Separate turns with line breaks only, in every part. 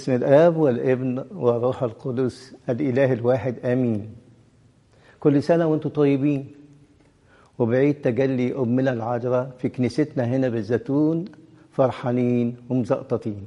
بسم الآب والابن والروح القدس الإله الواحد آمين كل سنة وانتم طيبين وبعيد تجلي أمنا العذراء في كنيستنا هنا بالزيتون فرحانين ومزقططين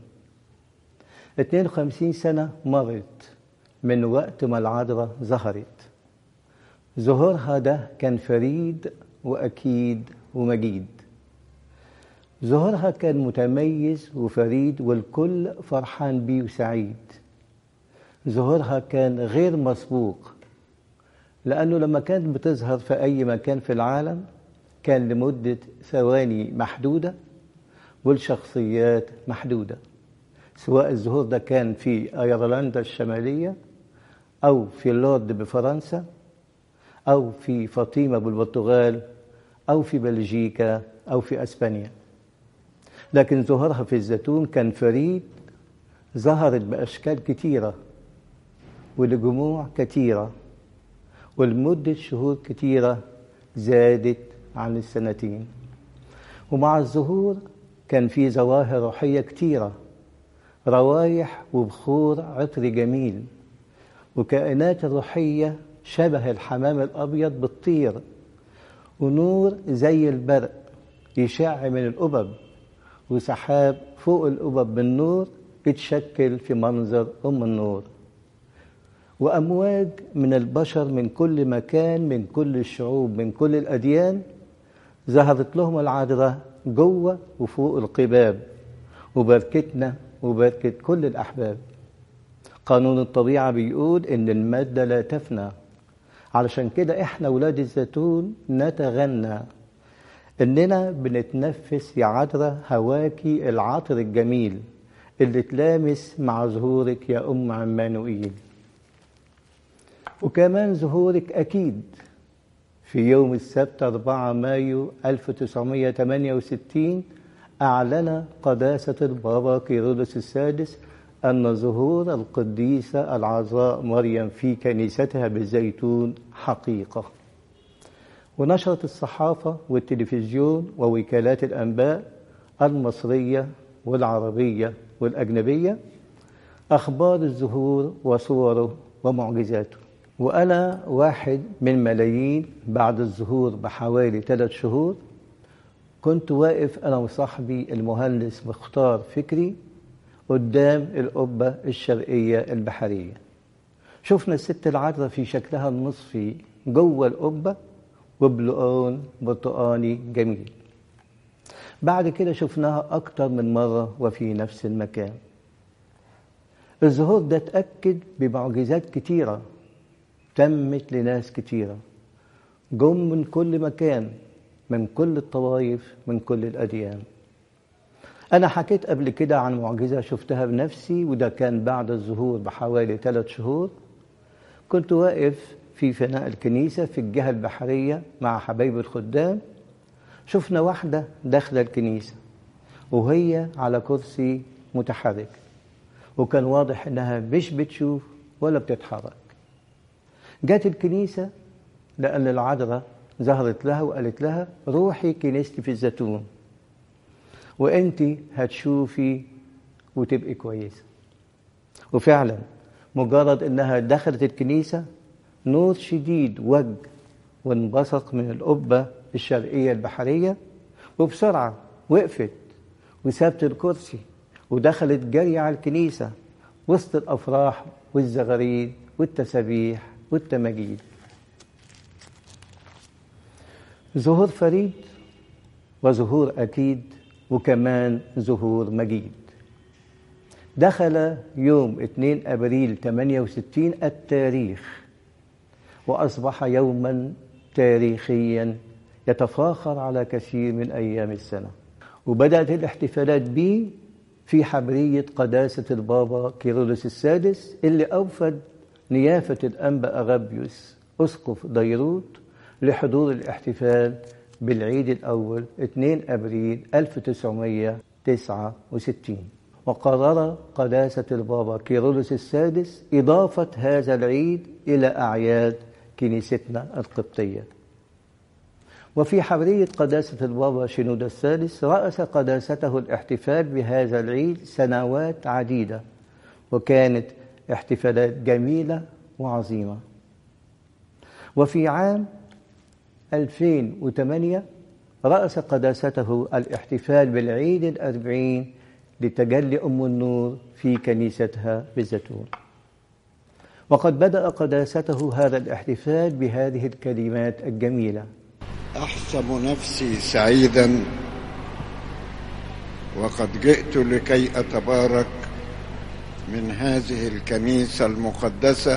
52 سنة مرت من وقت ما العذراء ظهرت ظهورها ده كان فريد وأكيد ومجيد ظهورها كان متميز وفريد والكل فرحان بيه وسعيد ظهورها كان غير مسبوق لأنه لما كانت بتظهر في أي مكان في العالم كان لمدة ثواني محدودة والشخصيات محدودة سواء الظهور ده كان في أيرلندا الشمالية أو في لورد بفرنسا أو في فاطمة بالبرتغال أو في بلجيكا أو في أسبانيا لكن ظهورها في الزيتون كان فريد ظهرت بأشكال كتيرة ولجموع كتيرة ولمدة شهور كتيرة زادت عن السنتين ومع الظهور كان في ظواهر روحية كتيرة روايح وبخور عطر جميل وكائنات روحية شبه الحمام الأبيض بتطير ونور زي البرق يشع من القبب وسحاب فوق القبب بالنور بتشكل في منظر أم النور وأمواج من البشر من كل مكان من كل الشعوب من كل الأديان ظهرت لهم العذراء جوه وفوق القباب وبركتنا وبركة كل الأحباب قانون الطبيعة بيقول إن المادة لا تفنى علشان كده إحنا ولاد الزيتون نتغنى إننا بنتنفس يا عذراء هواكي العطر الجميل اللي تلامس مع ظهورك يا أم عمانوئيل وكمان ظهورك أكيد في يوم السبت 4 مايو 1968 أعلن قداسة البابا كيرلس السادس أن ظهور القديسة العذراء مريم في كنيستها بالزيتون حقيقة ونشرت الصحافة والتلفزيون ووكالات الأنباء المصرية والعربية والأجنبية أخبار الظهور وصوره ومعجزاته وأنا واحد من ملايين بعد الظهور بحوالي ثلاث شهور كنت واقف أنا وصاحبي المهندس مختار فكري قدام القبة الشرقية البحرية شفنا الست العذراء في شكلها النصفي جوه القبة وبلقون برتقاني جميل بعد كده شفناها أكتر من مرة وفي نفس المكان الظهور ده اتأكد بمعجزات كتيرة تمت لناس كتيرة جم من كل مكان من كل الطوائف من كل الأديان أنا حكيت قبل كده عن معجزة شفتها بنفسي وده كان بعد الظهور بحوالي ثلاث شهور كنت واقف في فناء الكنيسة في الجهة البحرية مع حبايب الخدام شفنا واحدة داخلة الكنيسة وهي على كرسي متحرك وكان واضح إنها مش بتشوف ولا بتتحرك جات الكنيسة لأن العذراء ظهرت لها وقالت لها روحي كنيستي في الزيتون وانت هتشوفي وتبقي كويسة وفعلا مجرد انها دخلت الكنيسة نور شديد وج وانبثق من القبة الشرقية البحرية وبسرعة وقفت وسابت الكرسي ودخلت جري على الكنيسة وسط الأفراح والزغاريد والتسابيح والتماجيد ظهور فريد وظهور أكيد وكمان ظهور مجيد دخل يوم 2 أبريل 68 التاريخ وأصبح يوما تاريخيا يتفاخر على كثير من أيام السنة وبدأت الاحتفالات به في حبرية قداسة البابا كيرلس السادس اللي أوفد نيافة الأنبا أغابيوس أسقف ديروت لحضور الاحتفال بالعيد الأول 2 أبريل 1969 وقرر قداسة البابا كيرلس السادس إضافة هذا العيد إلى أعياد كنيستنا القبطية وفي حبرية قداسة البابا شنود الثالث رأس قداسته الاحتفال بهذا العيد سنوات عديدة وكانت احتفالات جميلة وعظيمة وفي عام 2008 رأس قداسته الاحتفال بالعيد الأربعين لتجلي أم النور في كنيستها بالزيتون وقد بدأ قداسته هذا الاحتفال بهذه الكلمات الجميلة
احسب نفسي سعيدا وقد جئت لكي اتبارك من هذه الكنيسه المقدسه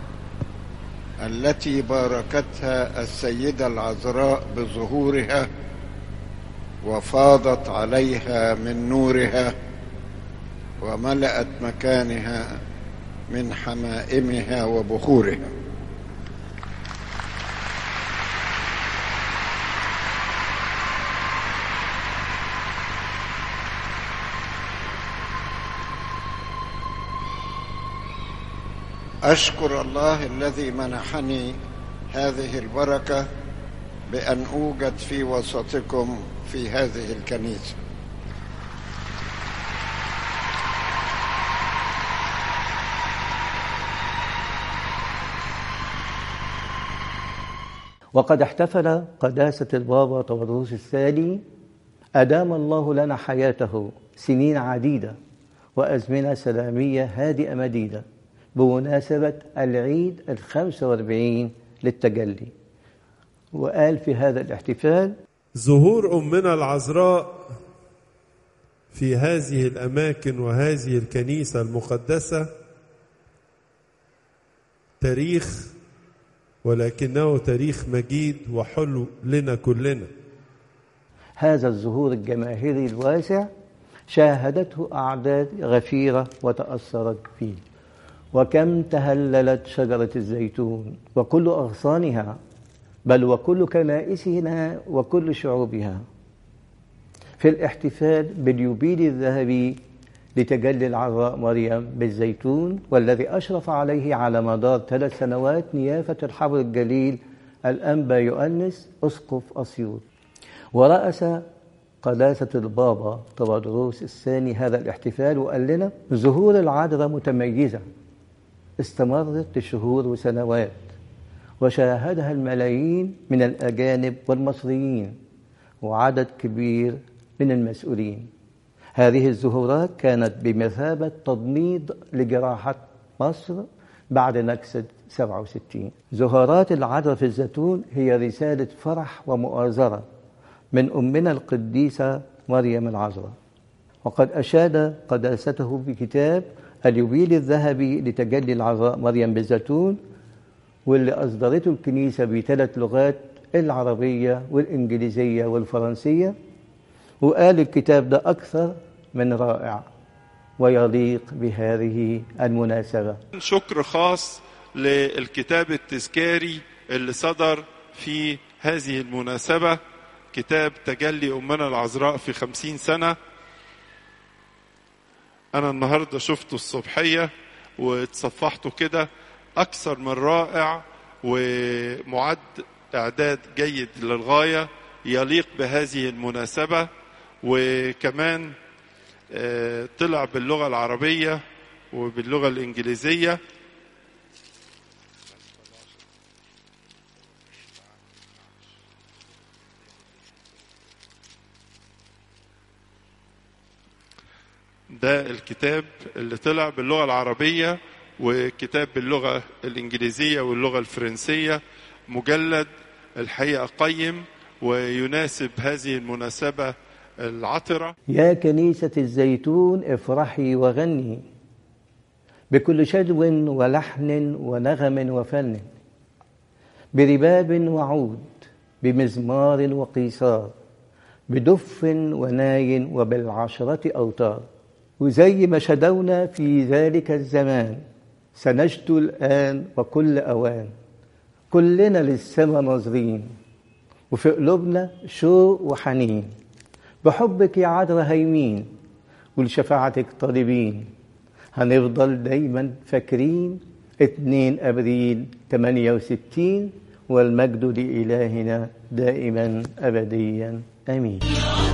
التي باركتها السيده العذراء بظهورها وفاضت عليها من نورها وملأت مكانها من حمائمها وبخورها اشكر الله الذي منحني هذه البركه بان اوجد في وسطكم في هذه الكنيسه
وقد احتفل قداسة البابا طبروس الثاني أدام الله لنا حياته سنين عديدة وأزمنة سلامية هادئة مديدة بمناسبة العيد الخمسة واربعين للتجلي وقال في هذا الاحتفال
ظهور أمنا العذراء في هذه الأماكن وهذه الكنيسة المقدسة تاريخ ولكنه تاريخ مجيد وحلو لنا كلنا
هذا الظهور الجماهيري الواسع شاهدته أعداد غفيرة وتأثرت فيه وكم تهللت شجرة الزيتون وكل أغصانها بل وكل كنائسنا وكل شعوبها في الاحتفال باليوبيل الذهبي لتجلي العذراء مريم بالزيتون والذي أشرف عليه على مدار ثلاث سنوات نيافة الحبر الجليل الأنبا يؤنس أسقف أسيوط ورأس قداسة البابا طبادروس الثاني هذا الاحتفال وقال لنا ظهور العذراء متميزة استمرت لشهور وسنوات وشاهدها الملايين من الأجانب والمصريين وعدد كبير من المسؤولين هذه الظهورات كانت بمثابة تضميد لجراحة مصر بعد نكسة 67 زهارات العذراء في الزيتون هي رسالة فرح ومؤازرة من أمنا القديسة مريم العذراء وقد أشاد قداسته بكتاب اليوبيل الذهبي لتجلي العذراء مريم بالزيتون واللي أصدرته الكنيسة بثلاث لغات العربية والإنجليزية والفرنسية وقال الكتاب ده أكثر من رائع ويليق بهذه المناسبة
شكر خاص للكتاب التذكاري اللي صدر في هذه المناسبة كتاب تجلي أمنا العذراء في خمسين سنة أنا النهاردة شفته الصبحية واتصفحته كده أكثر من رائع ومعد إعداد جيد للغاية يليق بهذه المناسبة وكمان طلع باللغة العربية وباللغة الإنجليزية ده الكتاب اللي طلع باللغة العربية وكتاب باللغة الإنجليزية واللغة الفرنسية مجلد الحقيقة قيم ويناسب هذه المناسبة العطرة
يا كنيسة الزيتون افرحي وغني بكل شجو ولحن ونغم وفن برباب وعود بمزمار وقيصار بدف وناي وبالعشرة أوتار وزي ما شدونا في ذلك الزمان سنجد الآن وكل أوان كلنا للسما ناظرين وفي قلوبنا شوق وحنين بحبك يا عذراء هيمين ولشفاعتك طالبين هنفضل دايما فاكرين 2 أبريل 68 والمجد لإلهنا دائما أبديا آمين